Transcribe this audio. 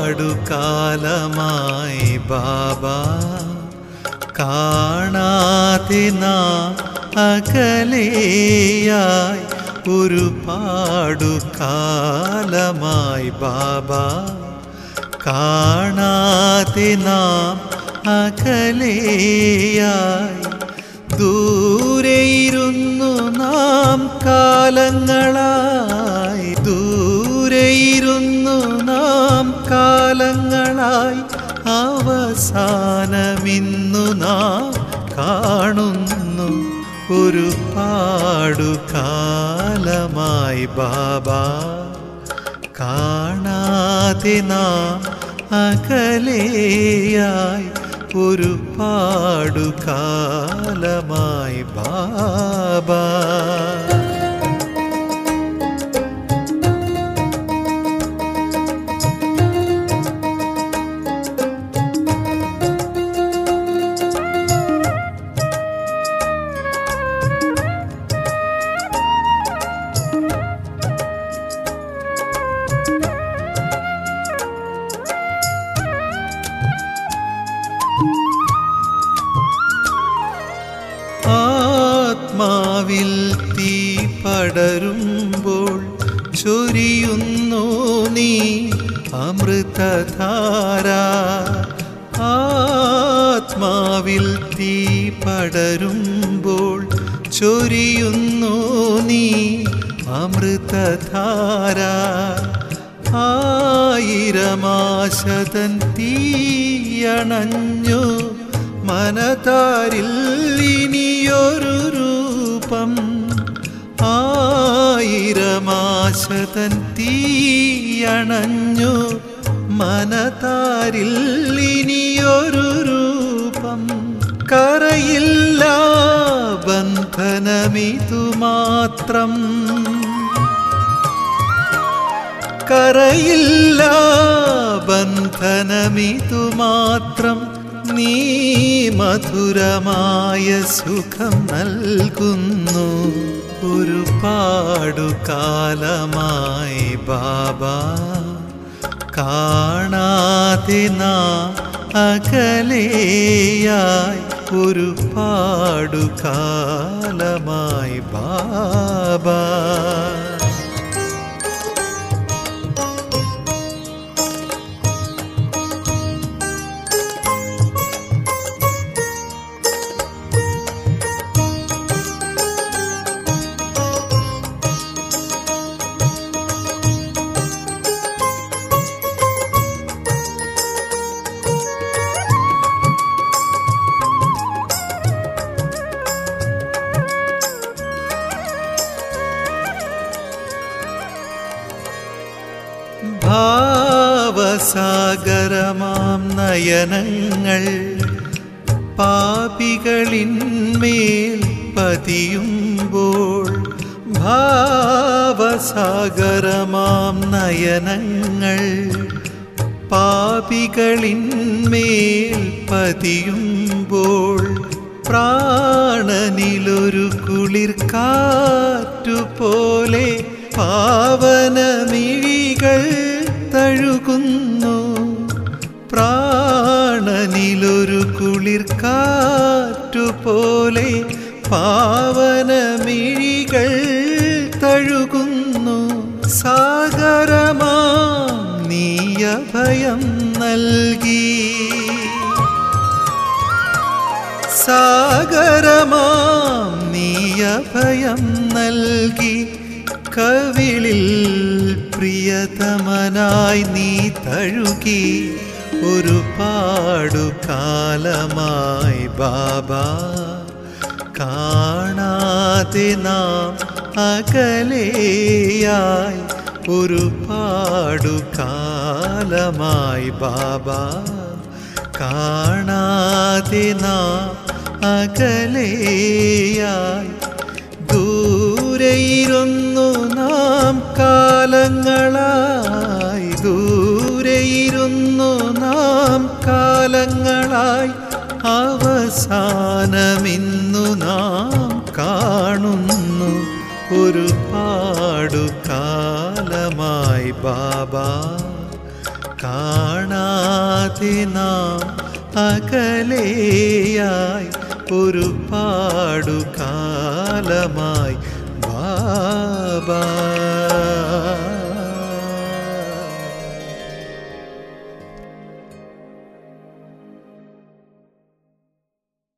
പാടുകാലമായി ബാബ കാണാതെ നാം അകലെയായി ഒരു പാടുകാലമായി ബാബ കാണാതെ നാം അകലെയായി ദൂരെയിരുന്നു നാം കാലങ്ങളായി ദൂരെയിരുന്നു നാം കാലങ്ങളായി അവസാനമിന്നു നാം കാണുന്നു ഒരു പാടുകാലമായി ബാബ കാണാതെ നാം അകലെയായി ഒരു പാടുകാലമായി ബാബ ആത്മാവിൽ തീ പടരുമ്പോൾ ചൊരിയുന്നു നീ അമൃതധാര ആത്മാവിൽ തീ പടരുമ്പോൾ ചൊരിയുന്നു നീ അമൃതധാര ആയിരമാശതൻ തീയണഞ്ഞു മനതാരിൽ ഇനിയൊരു രൂപം ആയിരമാശതൻ തീയണഞ്ഞു മനതാരിൽ ഇനിയൊരു രൂപം കറയില്ല ബന്ധനമിതു മാത്രം കറയില്ല ബന്ധനമിതു മാത്രം നീ മധുരമായ സുഖം നൽകുന്നു ഒരു പാടുകാലമായി ബാബ കാണാതെ നാം അകലെയായി ഒരു പാടുകാലമായി ബാബ ഭാവസാഗരമാം നയനങ്ങൾ പാപികളിന്മേൽ പതിയുമ്പോൾ ഭാവസാഗരമാം നയനങ്ങൾ പാപികളിന്മേൽ പതിയുമ്പോൾ പ്രാണനിലൊരു കുളിർ കാറ്റുപോലെ പാവനമിഴികൾ തഴുകുന്നു പ്രാണനിലൊരു കുളിർ കാറ്റുപോലെ പാവനമിഴികൾ തഴുകുന്നു സാഗരമാം നീയഭയം നൽകി സാഗരമാം നീയഭയം നൽകി കവിളിൽ പ്രിയതമനായി നീ തഴുകി ഒരു പാടുകാലമായി ബാബ കാണാതെ നാം അകലെയായി ഒരു പാടുകാലമായി ബാബ കാണാതെ നാം അകലെയായി ദൂരെയിരുന്നു നാം കാലങ്ങളായി ദൂരെയിരുന്നു നാം കാലങ്ങളായി അവസാനമിന്നു നാം കാണുന്നു ഒരു പാടുകാലമായി ബാബ കാണാതെ നാം അകലെയായി ഒരു പാടുകാലമായി ബാബാ